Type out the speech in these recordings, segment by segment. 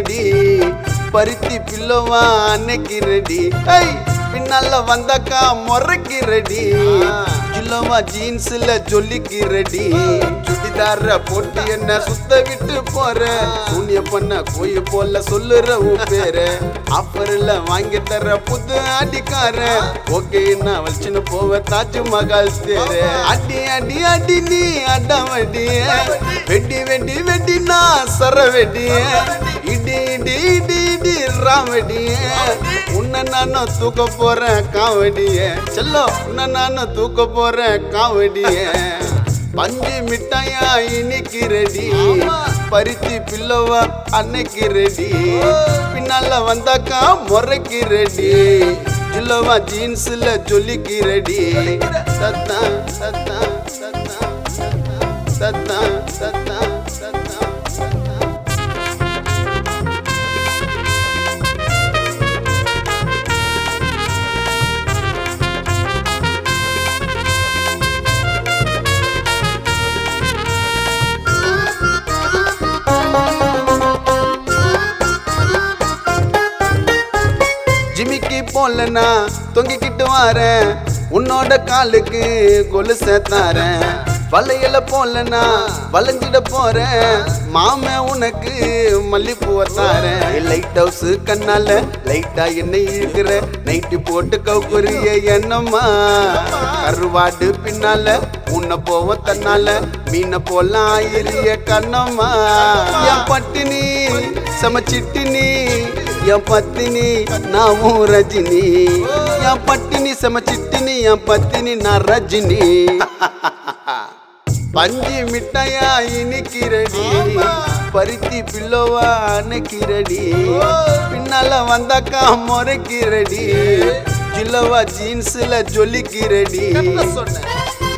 ready பருத்தி பில்லோவா அன்னைக்கு ready ஐ பின்னால வந்தாக்கா முறைக்கு ரெடி ஜில்லோவா ஜீன்ஸ்ல ஜொல்லிக்கு ரெடி சுடிதார போட்டு என்ன சுத்த விட்டு போற சூனிய பண்ண கோயி போல சொல்லுற உன் பேரு ஆஃபர்ல வாங்கி தர புது அடிக்கார ஓகே நான் வச்சுன்னு போவ தாஜ்மஹால் தேரு அடி அடி அடி நீ அடவடி வெடி வெடி வெடி நான் சர வெடி இடி இடி இடி இடி ராவடி உன்னை நானும் தூக்க போறேன் காவடிய செல்லோ உன்னை நானும் தூக்க போறேன் காவடிய பஞ்சு மிட்டாயா இன்னைக்கு ரெடி பருத்தி பில்லவா அன்னைக்கு ரெடி பின்னால வந்தாக்கா முறைக்கு ரெடி ஜில்லவா ஜீன்ஸ்ல ஜொலிக்கு ரெடி சத்தா சத்தா சத்தா சத்தா சத்தா சத்தா சத்தா ஜிமிக்கி போலனா தொங்கிக்கிட்டு வாரேன் உன்னோட காலுக்கு கொலுச தாரேன் வளையல போலனா வளைஞ்சிட போறேன் மாம உனக்கு மல்லிப்பூவை தாரேன் லைட் ஹவுஸ் கண்ணால லைட்டா என்ன இழுக்கிற நைட்டு போட்டு கவுக்குரிய என்னம்மா கருவாடு பின்னால உன்னை போவோம் தன்னால மீனை போல ஆயிரிய கண்ணம்மா என் பட்டினி சமச்சிட்டினி என் பத்தினி நான் உன் ரஜினி என் பட்டினி சமச்சிட்டினி என் பத்தினி நான் ரஜினி பஞ்சு மிட்டாயா இன்னைக்கு ரெடி பருத்தி பில்லோவா அன்னைக்கு ரெடி பின்னால வந்தாக்கா முறைக்கு ரெடி ஜில்லோவா ஜீன்ஸ்ல ஜொலிக்கு ரெடி சொன்னேன்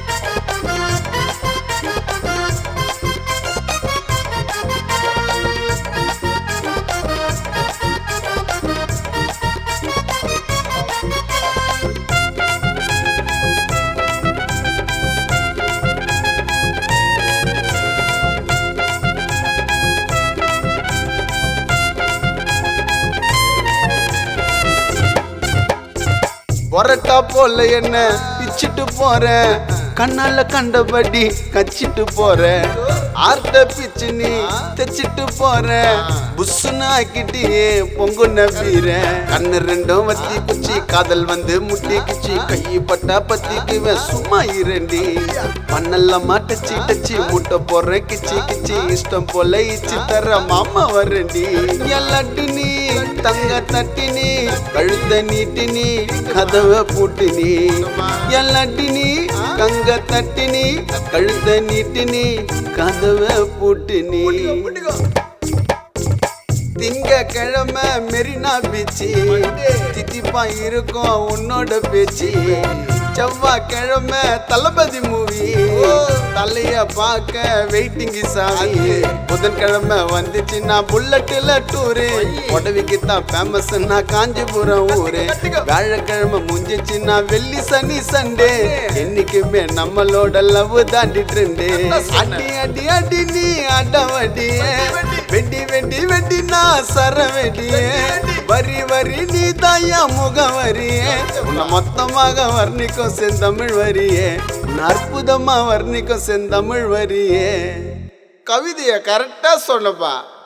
பொரட்டா போல என்ன பிச்சிட்டு போறேன் கண்ணால கண்டபடி கச்சிட்டு போறேன் ஆர்ட்ட பிச்சு நீ தைச்சிட்டு போறேன் புஷ்ஷுன்னு ஆக்கிட்டியே பொங்கு நம்பீரேன் கண்ணு ரெண்டும் வத்தி குச்சி காதல் வந்து முட்டி குச்சி கை பட்டா பத்திக்குவேன் சும்மா இரண்டி மண்ணெல்லாம் டச்சி டச்சி முட்டை போடுறேன் கிச்சி கிச்சி இஷ்டம் போல இச்சி தர மாமா வரண்டி எல்லாட்டி நீ தங்க தட்டினி கழுத்த நீட்டினி கதவை பூட்டினி எல்லாட்டினி கங்க தட்டினி கழுத்த நீட்டினி கதவை பூட்டினி திங்க கிழமை மெரினா பீச்சு தித்திப்பா இருக்கும் உன்னோட பேச்சு செவ்வாய் கிழமை தளபதி மூவி தலைய பார்க்க வெயிட்டிங் சாமி புதன்கிழமை வந்துச்சுன்னா புல்லட்டுல டூரு உடவிக்கு தான் ஃபேமஸ் நான் காஞ்சிபுரம் ஊரு வியாழக்கிழமை முடிஞ்சிச்சுன்னா வெள்ளி சனி சண்டே என்னைக்குமே நம்மளோட லவ் தாண்டி ட்ரெண்டு அடி அடி அடி நீ அடவடியே வெட்டி வெட்டி வெட்டி நான் சர வெடியே வரி வரி நீ தாயா முகவரியே உன்னை மொத்தமாக வர்ணிக்கும் செந்தமிழ் வரியே உன்னை அற்புதமா வர்ணிக்கும் செந்தமிழ் வரியே கவிதைய கரெக்டா சொன்னப்பா